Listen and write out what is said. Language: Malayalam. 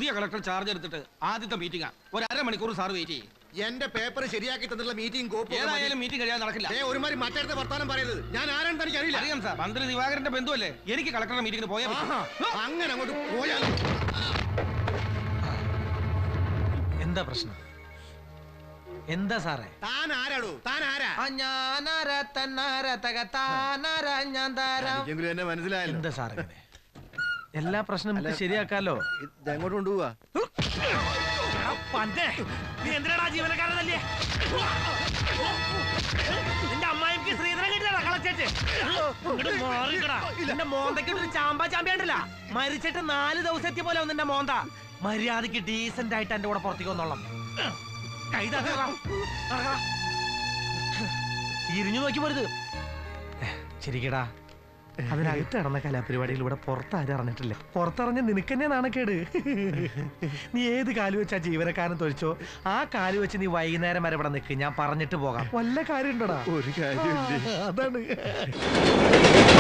പുതിയ കളക്ടർ ചാർജ് എടുത്തിട്ട് ആദ്യത്തെ മീറ്റിംഗാ ഒരു അരമണിക്കൂർ സാർ വെയിറ്റ് ചെയ്യും എന്റെ പേപ്പർ ശരിയാക്കി തന്നിട്ടുള്ള മീറ്റിംഗ് കോപ്പി ഏതായാലും മീറ്റിംഗ് കഴിയാൻ നടക്കില്ല ഒരുമാതിരി മറ്റടുത്ത വർത്താനം പറയുന്നത് ഞാൻ ആരാണെന്ന് തനിക്ക് അറിയില്ല അറിയാം സാർ മന്ത്രി ദിവാകരന്റെ ബന്ധുവല്ലേ എനിക്ക് കളക്ടറുടെ മീറ്റിംഗിന് പോയാൽ ആഹാ, അങ്ങനെ അങ്ങോട്ട് പോയാലോ എന്താ പ്രശ്നം എന്താ സാറേ താൻ ആരാടോ താൻ ആരാ എനിക്കെങ്കിലും എന്നെ മനസ്സിലായല്ലോ എന്താ സാറേ ഇങ്ങനെ? എല്ലാ പ്രശ്നം നമുക്ക് ശരിയാക്കാലോ ഇത് എങ്ങോട്ട് കൊണ്ടുപോവാ പണ്ടേ നീ എന്തിനാടാ ജീവനക്കാരനല്ലേ നിന്റെ അമ്മായിക്ക് ശ്രീധരൻ കിട്ടിയതാ കളച്ചേറ്റ് ഇങ്ങോട്ട് മാറിക്കടാ നിന്റെ മോന്തയ്ക്ക് ഒരു ചാമ്പ ചാമ്പ്യാണ്ടല്ല മരിച്ചിട്ട് നാല് ദിവസം എത്തിയ പോലെ നിന്റെ മോന്ത മര്യാദക്ക് ഡീസന്റ് ആയിട്ട് എന്റെ കൂടെ പുറത്തേക്ക് വന്നോളാം കൈ തകരാ തിരിഞ്ഞു നോക്കി പോരുത് ശരിക്കടാ അതിനകത്ത് നടന്ന കലാപരിപാടിയിൽ ഇവിടെ പുറത്താരും അറിഞ്ഞിട്ടില്ല പുറത്തറിഞ്ഞ നിനക്ക് തന്നെ നാണക്കേട് നീ ഏത് കാല് വെച്ചാ ജീവനക്കാരൻ തൊഴിച്ചോ ആ കാല് വെച്ച് നീ വൈകുന്നേരം വരെ ഇവിടെ നിൽക്ക് ഞാൻ പറഞ്ഞിട്ട് പോകാം വല്ല കാര്യം ഉണ്ടോടാ ഒരു കാര്യമില്ല അതാണ്